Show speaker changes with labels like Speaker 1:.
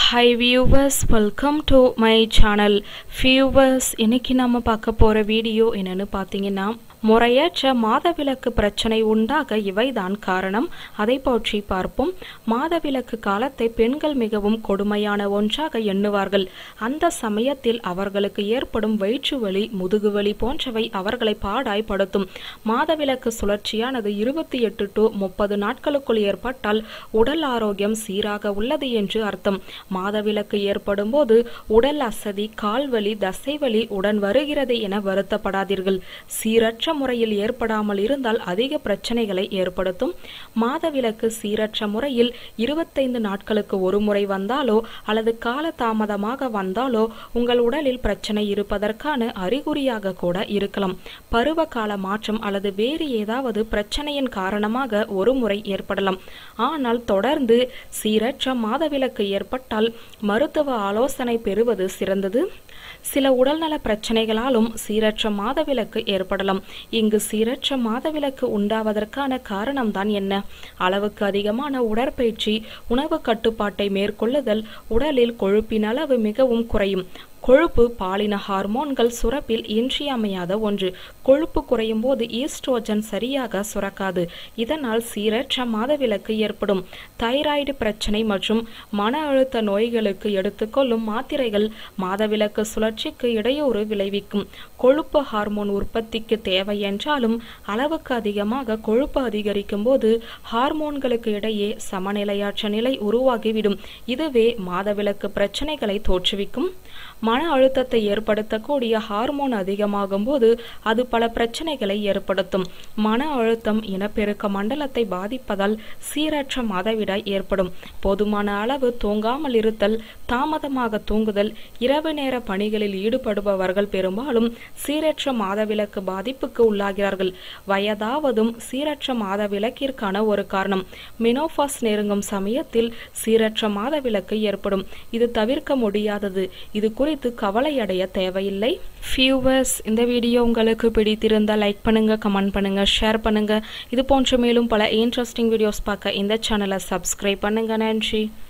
Speaker 1: high viewers welcome to my channel viewers இன்னைக்கு நம்ம பார்க்க போகிற வீடியோ என்னன்னு பார்த்தீங்கன்னா முறையற்ற மாதவிலக்கு பிரச்சனை உண்டாக இவைதான் காரணம் அதை பற்றி பார்ப்போம் மாதவிலக்கு காலத்தை பெண்கள் மிகவும் கொடுமையான ஒன்றாக எண்ணுவார்கள் அந்த சமயத்தில் அவர்களுக்கு ஏற்படும் வயிற்றுவலி முதுகுவலி போன்றவை அவர்களை பாடாய்படுத்தும் மாதவிலக்கு சுழற்சியானது இருபத்தி எட்டு டு முப்பது நாட்களுக்குள் ஏற்பட்டால் உடல் ஆரோக்கியம் சீராக உள்ளது என்று அர்த்தம் மாதவிலக்கு ஏற்படும் போது உடல் அசதி கால்வலி தசைவலி உடன் வருகிறது என வருத்தப்படாதீர்கள் சீரற்ற முறையில் ஏற்படாமல் இருந்தால் அதிக பிரச்சனைகளை ஏற்படுத்தும் மாதவிலக்கு சீரற்ற முறையில் இருபத்தைந்து நாட்களுக்கு ஒரு முறை வந்தாலோ அல்லது கால தாமதமாக வந்தாலோ உங்கள் உடலில் பிரச்சனை இருப்பதற்கான அறிகுறியாக கூட இருக்கலாம் பருவகால மாற்றம் அல்லது வேறு ஏதாவது பிரச்சனையின் காரணமாக ஒரு முறை ஏற்படலாம் ஆனால் தொடர்ந்து சீரற்ற மாதவிலக்கு ஏற்பட்டால் மருத்துவ ஆலோசனை பெறுவது சிறந்தது சில உடல்நல பிரச்சனைகளாலும் சீரற்ற மாதவிலக்கு ஏற்படலாம் இங்கு சீரற்ற மாதவிலக்கு உண்டாவதற்கான காரணம்தான் என்ன அளவுக்கு அதிகமான உடற்பயிற்சி உணவு கட்டுப்பாட்டை மேற்கொள்ளுதல் உடலில் கொழுப்பின் அளவு மிகவும் குறையும் கொழுப்பு பாலின ஹார்மோன்கள் சுரப்பில் இன்றியமையாத ஒன்று கொழுப்பு குறையும் போது ஈஸ்ட்ரோஜன் சரியாக சுரக்காது இதனால் சீரற்ற மாதவிலக்கு ஏற்படும் தைராய்டு பிரச்சனை மற்றும் மன அழுத்த நோய்களுக்கு எடுத்துக்கொள்ளும் மாத்திரைகள் மாதவிலக்கு சுழற்சிக்கு இடையூறு விளைவிக்கும் கொழுப்பு ஹார்மோன் உற்பத்திக்கு தேவை என்றாலும் அளவுக்கு அதிகமாக கொழுப்பு அதிகரிக்கும் போது ஹார்மோன்களுக்கு இடையே சமநிலையற்ற நிலை உருவாகிவிடும் இதுவே மாதவிலக்கு பிரச்சனைகளை தோற்றுவிக்கும் மன அழுத்தத்தை ஏற்படுத்தக்கூடிய ஹார்மோன் அதிகமாகும் போது அது பல பிரச்சனைகளை ஏற்படுத்தும் மன அழுத்தம் இனப்பெருக்க மண்டலத்தை பாதிப்பதால் சீரற்ற மாதவிடாய் ஏற்படும் போதுமான அளவு தூங்காமல் இருத்தல் தாமதமாக தூங்குதல் இரவு நேர பணிகளில் ஈடுபடுபவர்கள் பெரும்பாலும் சீரற்ற மாதவிலக்கு பாதிப்புக்கு உள்ளாகிறார்கள் வயதாவதும் சீரற்ற மாதவிலக்கிற்கான ஒரு காரணம் மினோபாஸ் நெருங்கும் சமயத்தில் சீரற்ற மாதவிலக்கு ஏற்படும் இது தவிர்க்க முடியாதது இது குறித்து கவலை அடைய தேவையில்லை ஃபியூவர்ஸ் இந்த வீடியோ உங்களுக்கு பிடித்திருந்தால் லைக் பண்ணுங்க கமெண்ட் பண்ணுங்க ஷேர் பண்ணுங்க இது போன்ற மேலும் பல இன்ட்ரெஸ்டிங் வீடியோஸ் பார்க்க இந்த சேனலை சப்ஸ்கிரைப் பண்ணுங்க நன்றி